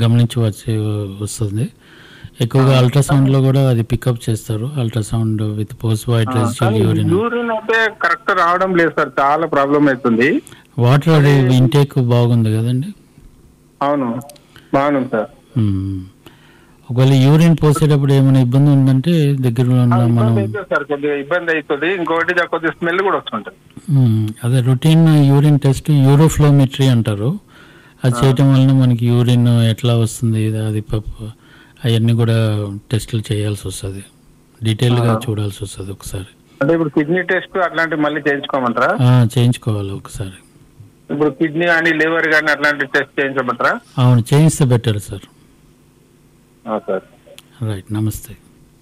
గమనించవచ్చి వస్తుంది ఎక్కువగా అల్ట్రాసౌండ్లో కూడా అది పికప్ చేస్తారు ultrasound with post void residual urine urine అయితే కరెక్ట్ రావడం లేదు సార్ చాలా ప్రాబ్లం అవుతుంది వాటర్ అది ఇంటేక్ బాగుంది కదండి అవును బాగుంది సార్ మ్మ్. ఒకవేళ యూరిన్ పోసేటప్పుడు ఏమైనా ఇబ్బంది ఉందంటే దగ్గరలో ఉన్న మనం ఇబ్బంది అయితే సార్ కొద్దిగా ఇబ్బంది అవుతుంది ఇంకొకటి జర కొద్దిగా స్మెల్ కూడా వస్తుంటది మ్మ్. అదే రొటీన్ యూరిన్ టెస్ట్ యూరోఫ్లోమెట్రీ అంటారు అది చేయటం వలన మనకి యూరిన్ ఎట్లా వస్తుంది అది పప్పు అవన్నీ కూడా టెస్టులు చేయాల్సి వస్తుంది డీటెయిల్గా చూడాల్సి వస్తుంది ఒకసారి అంటే ఇప్పుడు కిడ్నీ టెస్ట్ అట్లాంటివి మళ్ళీ చేయించుకోమంటారా ఆ, చేయించుకోవాలి ఒకసారి ఇప్పుడు కిడ్నీ కానీ లివర్ కానీ అట్లాంటి టెస్ట్ చేయించమంటారా అవును చేయిస్తే బెటర్ సార్ ఆ, సార్ రైట్ నమస్తే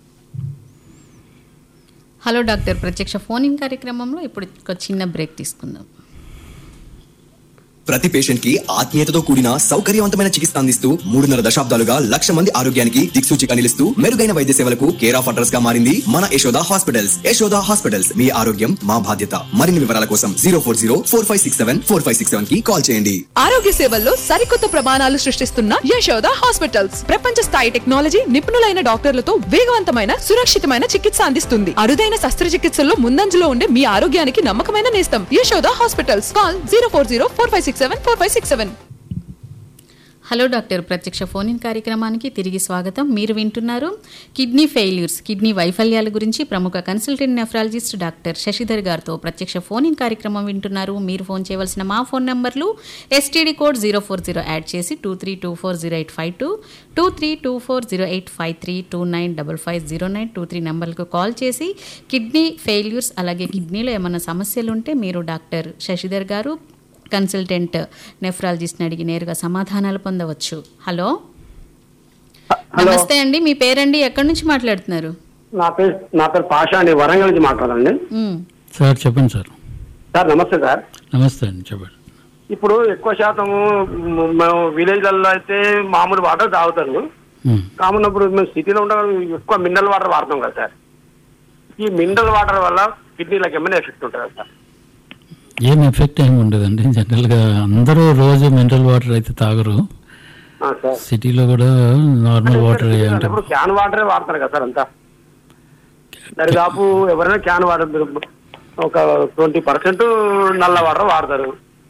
హలో డాక్టర్ ప్రత్యక్ష ఫోన్ ఇన్ కార్యక్రమంలో ఇప్పుడు ఒక చిన్న బ్రేక్ తీసుకుందాం ప్రతి పేషెంట్ కి ఆత్మీయతతో కూడిన సౌకర్యవంతమైన చికిత్స అందిస్తూ మూడున్నర దశాబ్దాలుగా లక్ష మంది ఆరోగ్యానికి దిక్సూచిగా నిలుస్తూ మెరుగైన వైద్య సేవలకు కేర్ ఆఫ్ అడ్రస్ గా మారింది మన యశోద హాస్పిటల్స్ యశోద హాస్పిటల్స్ మీ ఆరోగ్యం మా బాధ్యత మరిన్ని వివరాల కోసం zero four zero four five six seven four five six seven కి కాల్ చేయండి ఆరోగ్య సేవల్లో సరికొత్త ప్రమాణాలు సృష్టిస్తున్న యశోద హాస్పిటల్స్ ప్రపంచ స్థాయి టెక్నాలజీ నిపుణులైన డాక్టర్లతో వేగవంతమైన సురక్షితమైన చికిత్స అందిస్తుంది అరుదైన శస్త్రచికిత్సల్లో ముందంజలో ఉండే మీ ఆరోగ్యానికి నమ్మకమైన నేస్తం Yashoda hospitals call zero four zero four five six seven four five six seven hello doctor ప్రత్యక్ష ఫోన్ ఇన్ కార్యక్రమానికి తిరిగి స్వాగతం మీరు వింటున్నారు కిడ్నీ ఫెయిల్యూర్స్ కిడ్నీ వైఫల్యాల గురించి ప్రముఖ కన్సల్టెంట్ నెఫ్రాలజిస్ట్ డాక్టర్ శశిధర్ గారితో ప్రత్యక్ష ఫోన్ ఇన్ కార్యక్రమం వింటున్నారు మీరు ఫోన్ చేయవలసిన మా ఫోన్ నంబర్లు STD code zero four zero add చేసి two three two four zero eight five two two three two four zero eight five three two nine double five zero nine two three నెంబర్లకు call చేసి kidney failures అలాగే కిడ్నీలో ఏమైనా సమస్యలు ఉంటే మీరు doctor Shashidhar గారు కన్సల్టెంట్ నెఫ్రాలజిస్ట్ని అడిగి నేరుగా సమాధానాలు పొందవచ్చు హలో నమస్తే అండి మీ పేరండి ఎక్కడి నుంచి మాట్లాడుతున్నారు నా పేరు నా పేరు పాషా అండి వరంగల్ నుంచి మాట్లాడండి మ్, సార్ చెప్పండి సార్ సార్ నమస్తే సార్ నమస్తే అండి చెప్పండి ఇప్పుడు ఎక్కువ శాతము మ- మేము విలేజ్లలో అయితే మామూలు వాటర్ తాగుతారు మ్మ్. కామన్ ఇప్పుడు మేము సిటీలో ఉండగా ఎక్కువ మినరల్ వాటర్ వాడతాం కదా సార్ ఈ మినరల్ వాటర్ వల్ల కిడ్నీలకు ఏమైనా ఎఫెక్ట్ ఉంటుందా సార్ ఏం ఎఫెక్ట్ ఏమి ఉండదండి జనరల్గా అందరూ రోజు మినరల్ వాటర్ అయితే తాగరు ఆ, సార్ సిటీలో కూడా నార్మల్ వాటర్ అంటే ఇప్పుడు క్యాన్ వాటరే వాడతారు కదా సార్ అంతా దరిదాపు ఎవరైనా క్యాన్ వాటర్ ఒక ట్వంటీ పర్సెంట్ నల్ల వాటర్ వాడతారు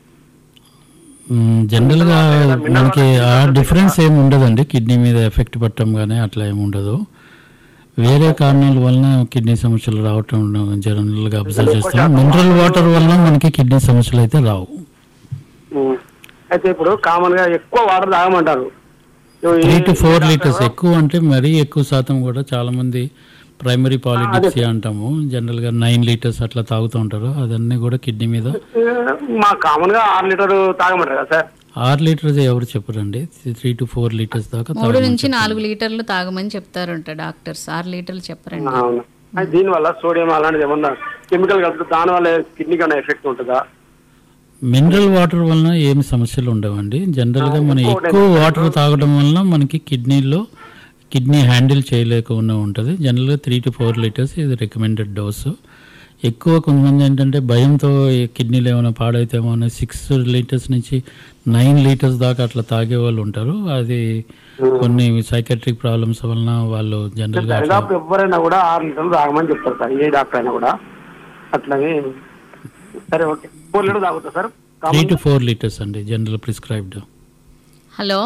మ్మ్, జనరల్గా మనకి ఆ డిఫరెన్స్ ఏమి ఉండదండి కిడ్నీ మీద ఎఫెక్ట్ పట్టడం కానీ అట్లా ఏమి ఉండదు వేరే కారణాల వలన కిడ్నీ సమస్యలు రావటం జనరల్గా అబ్జర్వ్ చేస్తాం మినరల్ వాటర్ వలన మనకి కిడ్నీ సమస్యలు అయితే రావు ఉం. అయితే ఇప్పుడు కామన్ గా ఎక్కువ వాటర్ తాగమంటారు త్రీ టు ఫోర్ లీటర్స్ ఎక్కువ అంటే మరీ ఎక్కువ శాతం కూడా చాలా మంది ప్రైమరీ పాలిటిక్స్ అంటాము జనరల్గా నైన్ లీటర్స్ అట్లా తాగుతూ ఉంటారు అదన్నీ కూడా కిడ్నీ మీద మా కామన్ గా ఆరు లీటర్ తాగమంటారు కదా సార్ ఆరు లీటర్స్ ఎవరు చెప్పరండి త్రీ టు ఫోర్ లీటర్స్ దాకా మూడు తాగమని నుంచి చెప్తారు. నాలుగు లీటర్లు తాగమని చెప్తారంట డాక్టర్స్ ఆరు లీటర్లు చెప్పరండి అవును అయితే దీనివల్ల సోడియం అలాంటిది ఏమన్నా కెమికల్ కలిపి దాని వల్ల కిడ్నీకి ఏమైనా ఎఫెక్ట్ ఉంటుందా మినరల్ వాటర్ వలన ఏమి సమస్యలు ఉండవండి జనరల్గా మనం ఎక్కువ వాటర్ తాగడం వలన మనకి కిడ్నీలో కిడ్నీ హ్యాండిల్ చేయలేకుండా ఉంటుంది జనరల్గా త్రీ టు ఫోర్ లీటర్స్ ఇది రికమెండెడ్ డోసు ఎక్కువ కొంతమంది ఏంటంటే భయంతో ఈ కిడ్నీలు ఏమైనా పాడైతేమో అని సిక్స్ లీటర్స్ నుంచి నైన్ లీటర్స్ దాకా అట్లా తాగే వాళ్ళు ఉంటారు అది కొన్ని సైకాట్రిక్ ప్రాబ్లమ్స్ వలన వాళ్ళు జనరల్గా అట్లా దరిదాపు ఎవరైనా కూడా ఆరు లీటర్లు తాగమని చెప్తారు సార్ ఏ డాక్టర్ అయినా కూడా అట్లాగే సరే ఓకే ఫోర్ లీటర్ తాగుతా sir three to four litres అండి జనరల్ ప్రిస్క్రైబ్డ్ హలో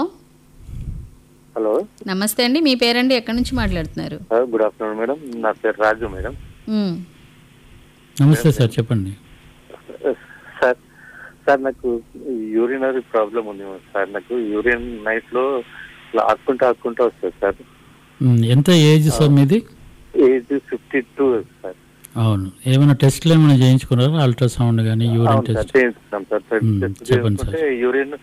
హలో నమస్తే అండి మీ పేరండి ఎక్కడి నుంచి మాట్లాడుతున్నారు గుడ్ ఆఫ్టర్నూన్ మేడం నా పేరు రాజు మేడం మ్, నమస్తే సార్ చెప్పండి సార్ సార్ నాకు యూరినరీ ప్రాబ్లం ఉంది సార్ నాకు యూరిన్ నైట్ లో ఇట్లా ఆక్కుంటా ఆక్కుంటా వస్తుంది సార్ మ్, ఎంత ఏజ్ సార్ మీది ఏజ్ ఫిఫ్టీ టూ సార్ అవును ఏమైనా టెస్ట్లు ఏమైనా చేయించుకున్నారా అల్ట్రాసౌండ్ కానీ యూరిన్ అవును సార్ టెస్ట్ చేయించుకున్నాం సార్ మ్మ్, టెస్ట్ చెప్పండి చేసుకుంటే యూరిన్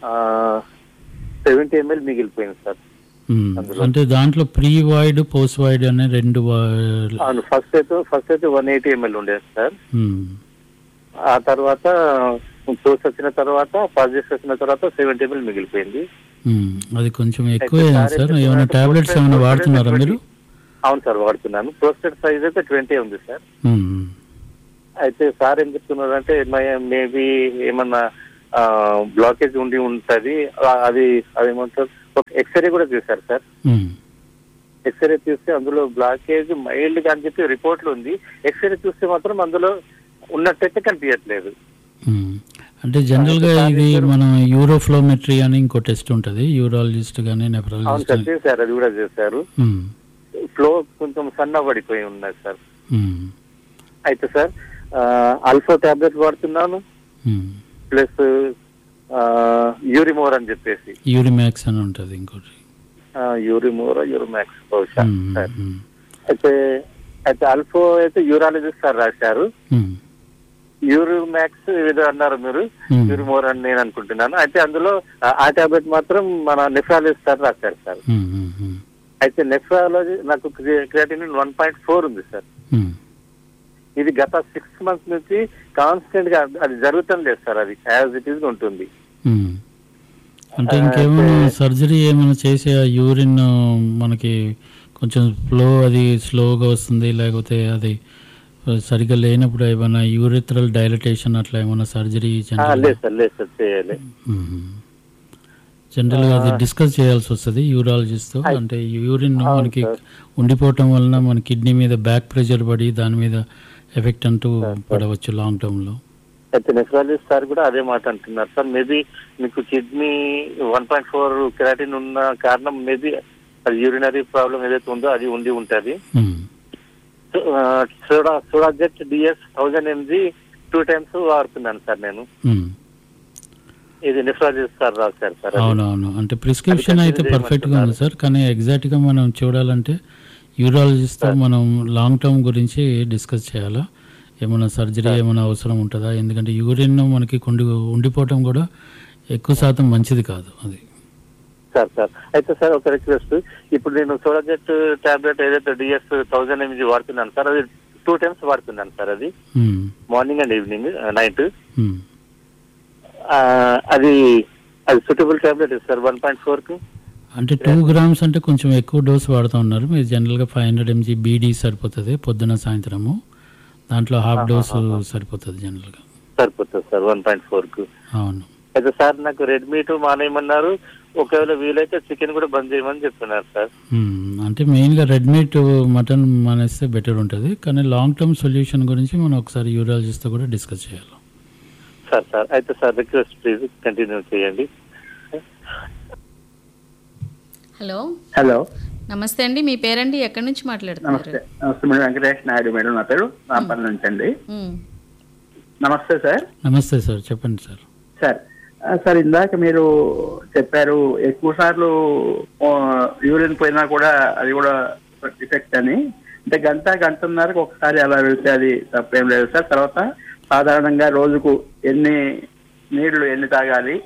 సెవెంటీ ఎంఎల్ మిగిలిపోయింది సార్ మ్, అంటే దాంట్లో ప్రీ వైడ్ పోస్ట్ వైడ్ అనే రెండు వా- అవును ఫస్ట్ అయితే ఫస్ట్ అయితే వన్ ఎయిటీ ఎంఎల్ ఉండేది సార్ మ్, ఆ తర్వాత సోర్స్ వచ్చిన తర్వాత పాజిటివ్స్ వచ్చిన తర్వాత సెవెంటీ ఎంఎల్ మిగిలిపోయింది మ్, అది కొంచెం ఎక్కువే సార్ ఏమైనా టాబ్లెట్స్ ఏమైనా వాడుతున్నారా మీరు అవును సార్ వాడుతున్నాను ప్రోస్టేట్ సైజ్ అయితే ట్వంటీ ఉంది సార్ మ్, అయితే సార్ ఏం చెప్తున్నారు అంటే మేబీ ఏమన్నా బ్లాకేజ్ ఉండి ఉంటది ఆ, అది అదేమంటారు ఒక ఎక్స్రే కూడా తీశారు సార్ ఉమ్, ఎక్స్రే తీస్తే అందులో బ్లాకేజ్ మైల్డ్ గా అని చెప్పి రిపోర్ట్లు ఉంది ఎక్స్రే చూస్తే మాత్రం అందులో ఉన్నట్టయితే కనిపించట్లేదు ఉమ్. అంటే జనరల్గా ఇది మనం యూరోఫ్లోమెట్రీ అని ఇంకో టెస్ట్ ఉంటుంది యూరాలజిస్ట్ కానీ అవును నెఫ్రాలజిస్ట్ సార్ చేశారు అది కూడా చేశారు ఉమ్, ఫ్లో కొంచెం సన్నబడిపోయి ఉన్నది సార్ ఉమ్, అయితే సార్ అల్ఫా టాబ్లెట్ వాడుతున్నాను ఉమ్. ప్లస్ యూరిమోర్ అని చెప్పేసి యూరిమాక్స్ అని ఉంటుంది ఇంకోటి యూరిమోర్ యూరిమాక్స్ బహుశా ఉమ్, సార్ ఉమ్, అయితే అయితే అల్ఫో అయితే యూరాలజిస్ట్ సార్ రాశారు ఉమ్, యూరిమాక్స్ ఏదో అన్నారు మీరు Hmm. యూరిమోర్ అని నేను అనుకుంటున్నాను అయితే అందులో ఆ- ఆ టాబ్లెట్ మాత్రం మన నెఫ్రాలజిస్ట్ సార్ రాశారు సార్ ఉమ్, ఉమ్, ఉమ్, అయితే నెఫ్రాలజీ నాకు క్రియాటిన్ వన్ పాయింట్ ఫోర్ ఉంది సార్ ఉమ్. ఇది గత సిక్స్ మంత్స్ నుంచి కాన్స్టెంట్ గా అది జరుగుతం లేదు సార్ అది యాజ్ ఇట్ ఈస్ ఉంటుంది ఉమ్. అంటే ఇంకేమైనా సర్జరీ ఏమైనా చేసి ఆ యూరిన్ మనకి కొంచెం ఫ్లో అది స్లోగా వస్తుంది లేకపోతే అది సరిగ్గా లేనప్పుడు ఏమైనా యూరిథ్రల్ డైలటేషన్ అట్లా ఏమైనా సర్జరీ ఆ, లేదు సార్ లేదు సార్ చేయాలి జనరల్గా అది డిస్కస్ చేయాల్సి వస్తుంది యూరాలజిస్ట్తో అంటే యూరిన్ మనకి ఉండిపోవటం వలన మన కిడ్నీ మీద బ్యాక్ ప్రెషర్ పడి దాని మీద ఎఫెక్ట్ అంటూ పడవచ్చు లాంగ్ టర్మ్లో అయితే నెఫ్రాలజిస్ట్ సార్ కూడా అదే మాట అంటున్నారు సార్ మేబీ మీకు kidney one point four creatinine ఉన్న కారణం మేబీ అది యూరినరీ ప్రాబ్లం ఏదైతే ఉందో అది ఉండి ఉంటది soda soda jet DS thousand mg two times వాడుతున్నాను సార్ నేను ఇది నెఫ్రాలజిస్ట్ సార్ రాశారు సార్ అది. అవునవును అంటే ప్రిస్క్రిప్షన్ అయితే పర్ఫెక్ట్గా ఉంది సార్ కానీ ఎగ్జాక్ట్గా మనం చూడాలంటే యూరాలజిస్ట్తో మనం లాంగ్ టర్మ్ గురించి డిస్కస్ చేయాలా ఏమైనా సర్జరీ ఏమైనా అవసరం ఉంటుందా ఎందుకంటే యూరిన్ మనకి కొండి ఉండిపోవటం కూడా ఎక్కువ శాతం మంచిది కాదు అది సార్ సార్ అయితే సార్ ఒక రిక్వెస్ట్ ఇప్పుడు నేను సోడా జెట్ టాబ్లెట్ ఏదైతే డిఎస్ థౌజండ్ ఎంజీ వాడుతున్నాను సార్ అది టూ టైమ్స్ వాడుతున్నాను సార్ అది మ్మ్. మార్నింగ్ అండ్ ఈవినింగ్ నైట్ మ్మ్. అది అది suitable tablet sir one point four కు అంటే టూ గ్రామ్స్ అంటే కొంచెం ఎక్కువ డోస్ వాడుతూ ఉన్నారు మీరు జనరల్గా ఫైవ్ హండ్రెడ్ ఎంజీ బీడీ సరిపోతుంది పొద్దున సాయంత్రము దాంట్లో హాఫ్ డోస్ సరిపోతుంది జనరల్గా సరిపోతుంది సార్ వన్ పాయింట్ ఫోర్ కు అవును అయితే సార్ నాకు రెడ్ మీట్ మానేయమన్నారు ఒకవేళ వీలైతే చికెన్ కూడా బంద్ చేయమని చెప్తున్నారు సార్ మ్మ్. అంటే మెయిన్గా రెడ్ మీట్ మటన్ మానేస్తే బెటర్ ఉంటుంది కానీ లాంగ్ టర్మ్ సొల్యూషన్ గురించి మనం ఒకసారి యూరాలజిస్ట్తో కూడా డిస్కస్ చేయాలి సార్ సార్ అయితే సార్ రిక్వెస్ట్ ప్లీజ్ కంటిన్యూ చేయండి హలో హలో నమస్తే అండి మీ పేరండి ఎక్కడి నుంచి మాట్లాడుతున్నారు నమస్తే నమస్తే మేడం వెంకటేష్ నాయుడు మేడం నా పేరు నాపల్లి నుంచి అండి మ్మ్. నమస్తే సార్ నమస్తే సార్ చెప్పండి సార్ సార్ ఆ, సార్ ఇందాక మీరు చెప్పారు ఎక్కువ సార్లు ఆ, యూరిన్ పోయినా కూడా అది కూడా డిఫెక్ట్ అని అంటే గంట గంటన్నరకు ఒకసారి అలా వెళ్తే అది తప్పేం లేదు సార్ తర్వాత సాధారణంగా రోజుకు ఎన్ని నీళ్లు ఎన్ని తాగాలి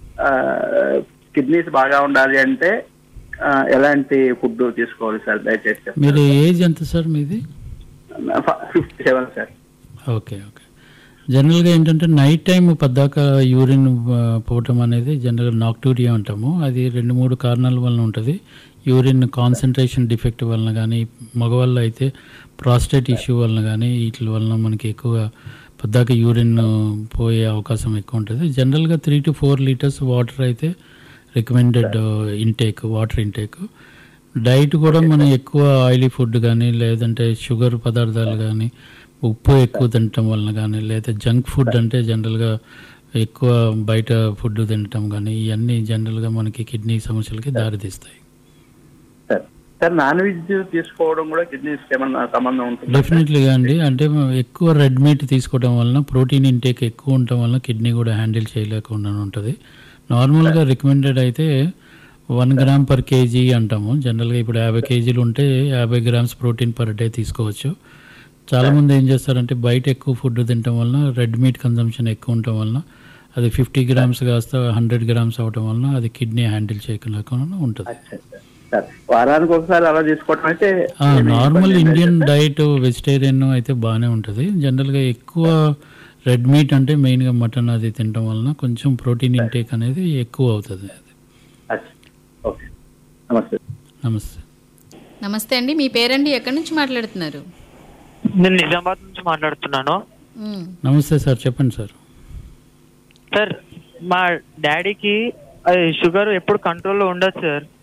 కిడ్నీస్ బాగా ఉండాలి అంటే ఆ, ఎలాంటి ఫుడ్ తీసుకోవాలి సార్ దయచేసి చెప్పండి. మీరు ఏజ్ ఎంత సార్ మీది fifty seven sir okay okay జనరల్గా ఏంటంటే నైట్ టైం పద్దాక యూరిన్ ఆ, పోవటం అనేది జనరల్గా నాక్టూరియా అంటాము అది రెండు మూడు కారణాల వలన ఉంటుంది యూరిన్ కాన్సన్ట్రేషన్ డిఫెక్ట్ వలన కానీ మగవాళ్ళు అయితే ప్రాస్టేట్ ఇష్యూ వలన కానీ వీటి వలన మనకి ఎక్కువగా పద్దాక యూరిన్ పోయే అవకాశం ఎక్కువ ఉంటుంది జనరల్గా three to four litres water అయితే recommended intake water intake diet కూడా మనం ఎక్కువ ఆయిలీ ఫుడ్ కానీ లేదంటే షుగర్ పదార్థాలు కానీ ఉప్పు ఎక్కువ తినటం వలన కానీ లేదా జంక్ ఫుడ్ అంటే జనరల్గా ఎక్కువ బయట ఫుడ్ తినటం కానీ ఇవన్నీ జనరల్గా మనకి కిడ్నీ సమస్యలకి దారితీస్తాయి సార్ సార్ నాన్ వెజ్ తీసుకోవడం కూడా కిడ్నీస్ ఏమన్నా సంబంధం ఉంటుంది డెఫినెట్లీగా అండి అంటే ఎక్కువ రెడ్ మీట్ తీసుకోవడం వలన ప్రోటీన్ ఇంటేక్ ఎక్కువ ఉండటం వలన కిడ్నీ కూడా హ్యాండిల్ చేయలేకుండా ఉంటుంది నార్మల్గా రికమెండెడ్ అయితే వన్ గ్రామ్ పర్ కేజీ అంటాము జనరల్గా ఇప్పుడు యాభై కేజీలు ఉంటే యాభై గ్రామ్స్ ప్రోటీన్ పర్ డే తీసుకోవచ్చు చాలామంది ఏం చేస్తారంటే బయట ఎక్కువ ఫుడ్ తినటం వలన రెడ్ మీట్ కన్జంప్షన్ ఎక్కువ ఉండటం వలన అది ఫిఫ్టీ గ్రామ్స్ కాస్త హండ్రెడ్ గ్రామ్స్ అవటం వలన అది కిడ్నీ హ్యాండిల్ చేయకుండా ఉంటుంది సార్ వారానికి ఒకసారి అలా తీసుకోవడం అయితే ఆ, ఏమీ నార్మల్ ఇబ్బంది ఏం లేదు ఇండియన్ సార్. డైట్ వెజిటేరియన్ అయితే బాగానే ఉంటుంది జనరల్గా ఎక్కువ రెడ్ మీట్ అంటే మెయిన్గా మటన్ అది తినడం వలన కొంచెం ప్రోటీన్ ఇంటేక్ అనేది ఎక్కువ అవుతుంది అది అచ్చా. ఓకే నమస్తే నమస్తే నమస్తే అండి మీ పేరండి ఎక్కడి నుంచి మాట్లాడుతున్నారు నేను నిజామాబాద్ నుంచి మాట్లాడుతున్నాను మ్మ్. నమస్తే సార్ చెప్పండి సార్ సార్ మా డాడీకి అది షుగర్ ఎప్పుడు కంట్రోల్లో ఉండదు సార్